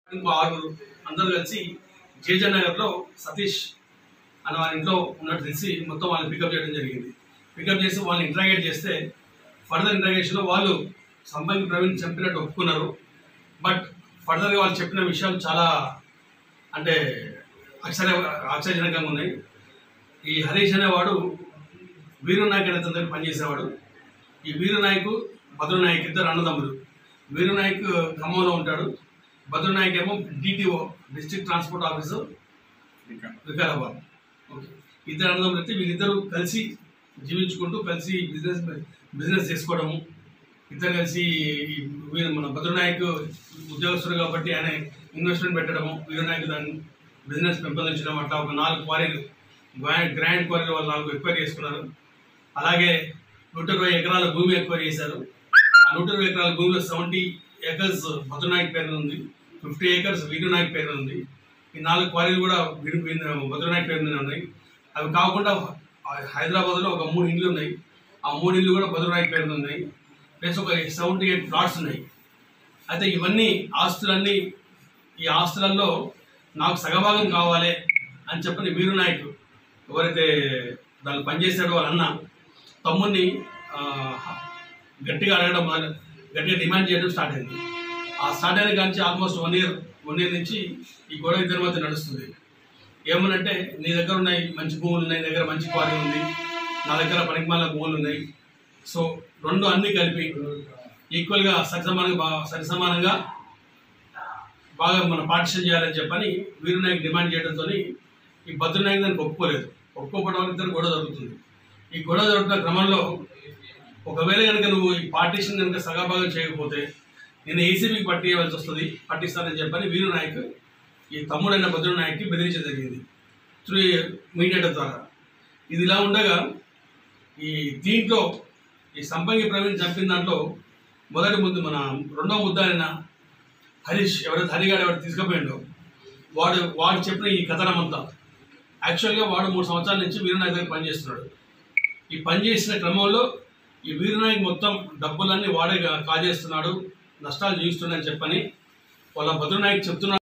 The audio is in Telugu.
ఇంకో ఆరుగురు అందరూ కలిసి జేజే నగర్లో సతీష్ అనే వాళ్ళ ఇంట్లో ఉన్నట్టు తెలిసి మొత్తం వాళ్ళని పికప్ చేయడం జరిగింది పికప్ చేసి వాళ్ళని ఇంట్రాగేట్ చేస్తే ఫర్దర్ ఇంట్రాగేషన్లో వాళ్ళు సంబంధి ప్రవీణ్ చంపినట్టు ఒప్పుకున్నారు బట్ ఫర్దర్గా వాళ్ళు చెప్పిన విషయాలు చాలా అంటే ఆశ్చర్య ఆశ్చర్యజనకంగా ఉన్నాయి ఈ హరీష్ అనేవాడు వీరు నాయక్ అనే దగ్గర పనిచేసేవాడు ఈ వీరు నాయక్ భద్రు నాయక్ ఇద్దరు అన్నదమ్ములు వీరు నాయక్ ఖమ్మంలో ఉంటాడు భద్రు నాయక్ ఏమో DTO district transport officer Vikarabad okay ఇద్దరు అన్నదమ్ములు అయితే వీళ్ళిద్దరూ కలిసి జీవించుకుంటూ కలిసి బిజినెస్ బిజినెస్ చేసుకోవడము ఇద్దరు కలిసి ఈ వీరు మన భద్రు నాయక్ ఉద్యోగస్తుడు కాబట్టి ఆయన ఇన్వెస్ట్మెంట్ పెట్టడము వీరు నాయక్ దాన్ని బిజినెస్ పెంపొందించడం అట్లా ఒక నాలుగు క్వారీలు గ్రాండ్ గ్రాండ్ క్వారీలు వాళ్ళు నాలుగు ఎక్వైరీ చేసుకున్నారు అలాగే నూట ఇరవై ఎకరాల భూమి ఎక్వైరీ చేశారు ఆ నూట ఇరవై ఎకరాల భూమిలో సెవెంటీ ఏకర్స్ భద్రు నాయక్ పేరు ఉంది ఫిఫ్టీ ఏకర్స్ వీరు నాయక్ పేరు ఉంది ఈ నాలుగు క్వారీలు కూడా వీరు భద్రు నాయక్ పేరు మీద ఉన్నాయి అవి కాకుండా హైదరాబాద్లో ఒక మూడు ఇండ్లు ఉన్నాయి ఆ మూడు ఇండ్లు కూడా భద్రు నాయక్ పేరు మీద ఉన్నాయి ప్లస్ ఒక సెవెంటీ ఎయిట్ ప్లాట్స్ ఉన్నాయి అయితే ఇవన్నీ ఆస్తులన్నీ ఈ ఆస్తులలో నాకు సగభాగం కావాలి అని చెప్పని వీరు నాయక్ ఎవరైతే దాన్ని పనిచేసాడో వాళ్ళ అన్న తమ్ముడిని ఆ, గట్టిగా అడగడం మొదలు గట్టిగా డిమాండ్ చేయడం స్టార్ట్ అయింది ఆ స్టార్ట్ అయిన కానీ almost one year one year నుంచి ఈ గొడవ ఇద్దరి మధ్య నడుస్తుంది ఏమనంటే నీ దగ్గర ఉన్నాయి మంచి భూములు ఉన్నాయి నీ దగ్గర మంచి క్వారీ ఉంది నా దగ్గర పనికిమాల భూములు ఉన్నాయి సో రెండు అన్నీ కలిపి ఈక్వల్గా సరిసమానంగా బా- సరిసమానంగా బాగా మనం పార్టిషన్ చేయాలని చెప్పని వీరు నాయక్ డిమాండ్ చేయడంతో ఈ భద్రు నాయక్ దానికి ఒప్పుకోలేదు ఒప్పుకోవడం వల్ల ఇద్దరు గొడవ జరుగుతుంది ఈ గొడవ జరుగుతున్న క్రమంలో ఒకవేళ కనుక నువ్వు ఈ పార్టీషన్ కనుక సగాభాగం చేయకపోతే నేను ఏసీబీకి పట్టియవలసి వస్తుంది పట్టిస్తానని చెప్పని వీరు నాయక్ ఈ తమ్ముడైన భద్రు నాయక్కి బెదిరించడం జరిగింది త్రూ మీడియేటర్ ద్వారా ఇది ఇలా ఉండగా ఈ దీంట్లో ఈ సంపంగి ప్రవీణ్ చంపిన దాంట్లో మొదటి ముద్దు మన రెండో ముద్ద అయిన హరీష్ ఎవరైతే హరిగాడు ఎవరు తీసుకుపోయిండో వాడు వాడు చెప్పిన ఈ కథనం అంతా యాక్చువల్గా వాడు మూడు సంవత్సరాల నుంచి వీరనాయక్ దగ్గర పనిచేస్తున్నాడు ఈ పని చేసిన క్రమంలో ఈ వీరనాయక్ మొత్తం డబ్బులన్నీ వాడే కా- కాజేస్తున్నాడు నష్టాలు చూస్తున్నాడని చెప్పని వాళ్ళ భద్రనాయక్ చెప్తున్నాడు